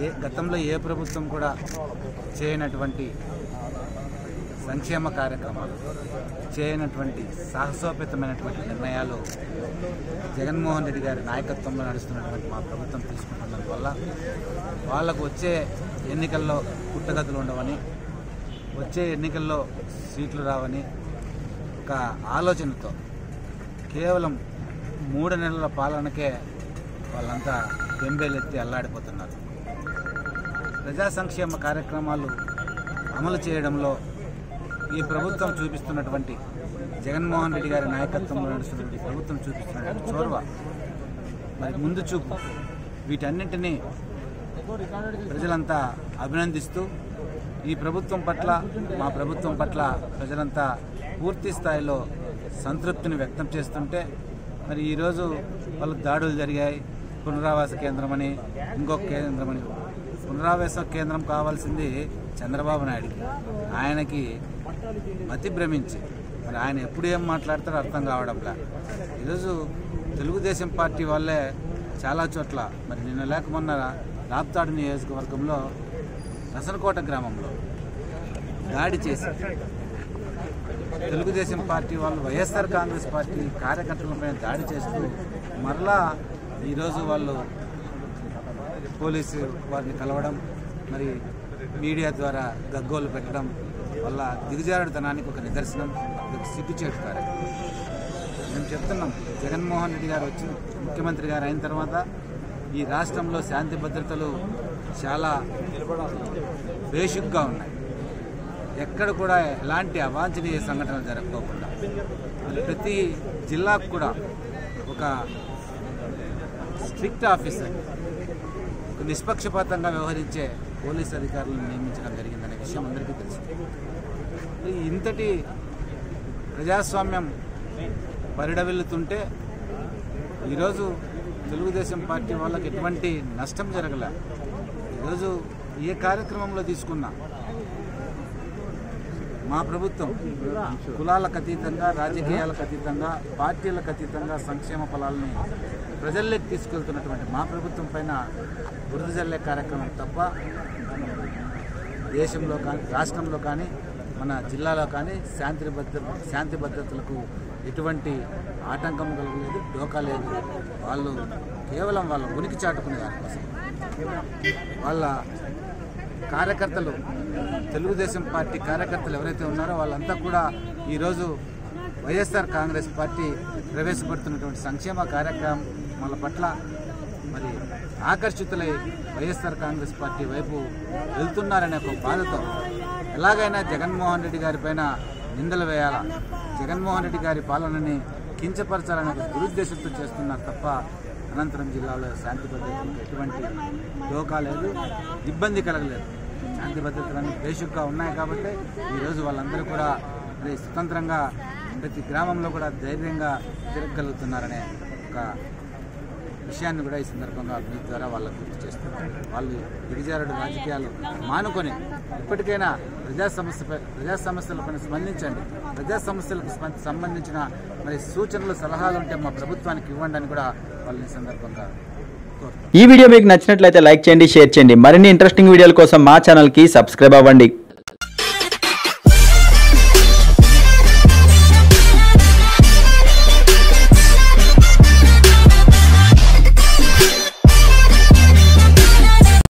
ఏ గతంలో ఏ ప్రభుత్వం కూడా చేయనటువంటి సంక్షేమ కార్యక్రమాలు చేయనటువంటి సాహసోపేతమైనటువంటి నిర్ణయాలు జగన్మోహన్ రెడ్డి గారి నాయకత్వంలో నడుస్తున్నటువంటి మా ప్రభుత్వం తీసుకుంటున్నందువల్ల వాళ్లకు వచ్చే ఎన్నికల్లో పుట్టగతులు ఉండవని వచ్చే ఎన్నికల్లో సీట్లు రావని ఒక ఆలోచనతో కేవలం మూడు నెలల పాలనకే వాళ్ళంతా బెంబేలెత్తి అల్లాడిపోతున్నారు ప్రజా సంక్షేమ కార్యక్రమాలు అమలు చేయడంలో ఈ ప్రభుత్వం చూపిస్తున్నటువంటి జగన్మోహన్ రెడ్డి గారి నాయకత్వంలో నడుస్తున్నటువంటి ప్రభుత్వం చూపిస్తున్నటువంటి చొరవ మరి ముందు చూపు వీటన్నింటినీ ప్రజలంతా అభినందిస్తూ ఈ ప్రభుత్వం పట్ల మా ప్రభుత్వం పట్ల ప్రజలంతా పూర్తి స్థాయిలో సంతృప్తిని వ్యక్తం చేస్తుంటే మరి ఈరోజు వాళ్ళు దాడులు జరిగాయి పునరావాస కేంద్రమని ఇంకొక కేంద్రమని పునరావాస కేంద్రం కావాల్సింది చంద్రబాబు నాయుడుకి ఆయనకి మతి భ్రమించి మరి ఆయన ఎప్పుడు ఏం మాట్లాడతారో అర్థం కావడంలా ఈరోజు తెలుగుదేశం పార్టీ వాళ్ళే చాలా చోట్ల మరి నిన్న లేక మొన్న రాప్తాడు నియోజకవర్గంలో రసనకోట గ్రామంలో దాడి చేసి తెలుగుదేశం పార్టీ వాళ్ళు వైఎస్ఆర్ కాంగ్రెస్ పార్టీ కార్యకర్తలపై దాడి చేస్తూ మరలా ఈరోజు వాళ్ళు పోలీసు వారిని కలవడం మరి మీడియా ద్వారా గగ్గోలు పెట్టడం వల్ల దిగజారుడుతనానికి ఒక నిదర్శనం ఒక సిగ్గుచేటు కార్యక్రమం మేము చెప్తున్నాం జగన్మోహన్ రెడ్డి గారు వచ్చి ముఖ్యమంత్రి గారు అయిన తర్వాత ఈ రాష్ట్రంలో శాంతి భద్రతలు చాలా బేసిక్గా ఉన్నాయి ఎక్కడ కూడా ఎలాంటి అవాంఛనీయ సంఘటనలు జరగకోకుండా మరి ప్రతి జిల్లాకు కూడా ఒక స్ట్రిక్ట్ ఆఫీసర్ ఒక నిష్పక్షపాతంగా వ్యవహరించే పోలీస్ అధికారులను నియమించడం జరిగిందనే విషయం అందరికీ తెలుసు మరి ఇంతటి ప్రజాస్వామ్యం పరిడవిల్లుతుంటే ఈరోజు తెలుగుదేశం పార్టీ వాళ్ళకి ఎటువంటి నష్టం జరగలే ఈరోజు ఏ కార్యక్రమంలో తీసుకున్నా మా ప్రభుత్వం కులాలకు అతీతంగా రాజకీయాలకు అతీతంగా పార్టీలకు అతీతంగా సంక్షేమ ఫలాలని ప్రజల్లోకి తీసుకెళ్తున్నటువంటి మా ప్రభుత్వం పైన బురద జల్లే కార్యక్రమం తప్ప దేశంలో కానీ రాష్ట్రంలో కానీ మన జిల్లాలో కానీ శాంతి భద్ర శాంతి భద్రతలకు ఎటువంటి ఆటంకం కలగలేదు డోకా లేదు వాళ్ళు కేవలం వాళ్ళ ఉనికి చాటుకునే దానికోసం వాళ్ళ కార్యకర్తలు తెలుగుదేశం పార్టీ కార్యకర్తలు ఎవరైతే ఉన్నారో వాళ్ళంతా కూడా ఈరోజు వైఎస్ఆర్ కాంగ్రెస్ పార్టీ ప్రవేశపెడుతున్నటువంటి సంక్షేమ కార్యక్రమాల పట్ల మరి ఆకర్షితులై వైఎస్ఆర్ కాంగ్రెస్ పార్టీ వైపు వెళ్తున్నారనే ఒక బాధతో ఎలాగైనా జగన్మోహన్ రెడ్డి గారి పైన నిందలు వేయాలా జగన్మోహన్ రెడ్డి గారి పాలనని కించపరచాలనే ఒక దురుద్దేశంతో చేస్తున్నారు తప్ప అనంతరం జిల్లాలో శాంతి భద్రతలకు ఎటువంటి డోకా లేదు ఇబ్బంది కలగలేదు శాంతి భద్రతలన్నీ బేషుగ్గా ఉన్నాయి కాబట్టి ఈరోజు వాళ్ళందరూ కూడా మరి స్వతంత్రంగా ప్రతి గ్రామంలో కూడా ధైర్యంగా తిరగలుగుతున్నారనే ఒక విషయాన్ని కూడా ఈ సందర్భంగా అభివృద్ధి ద్వారా వాళ్ళకు గుర్తు చేస్తున్నారు వాళ్ళు గిరిజారుడు రాజకీయాలు మానుకొని ఇప్పటికైనా ప్రజా సమస్యపై ప్రజా సమస్యలపైన స్పందించండి ప్రజా సమస్యలకు స్పం- సంబంధించిన మరి సూచనలు సలహాలు ఉంటే మా ప్రభుత్వానికి ఇవ్వండి అని కూడా వాళ్ళని ఈ సందర్భంగా కోరుతాం ఈ వీడియో మీకు నచ్చినట్లయితే లైక్ చేయండి షేర్ చేయండి మరిన్ని ఇంట్రెస్టింగ్ వీడియోల కోసం మా ఛానల్కి సబ్స్క్రైబ్ అవ్వండి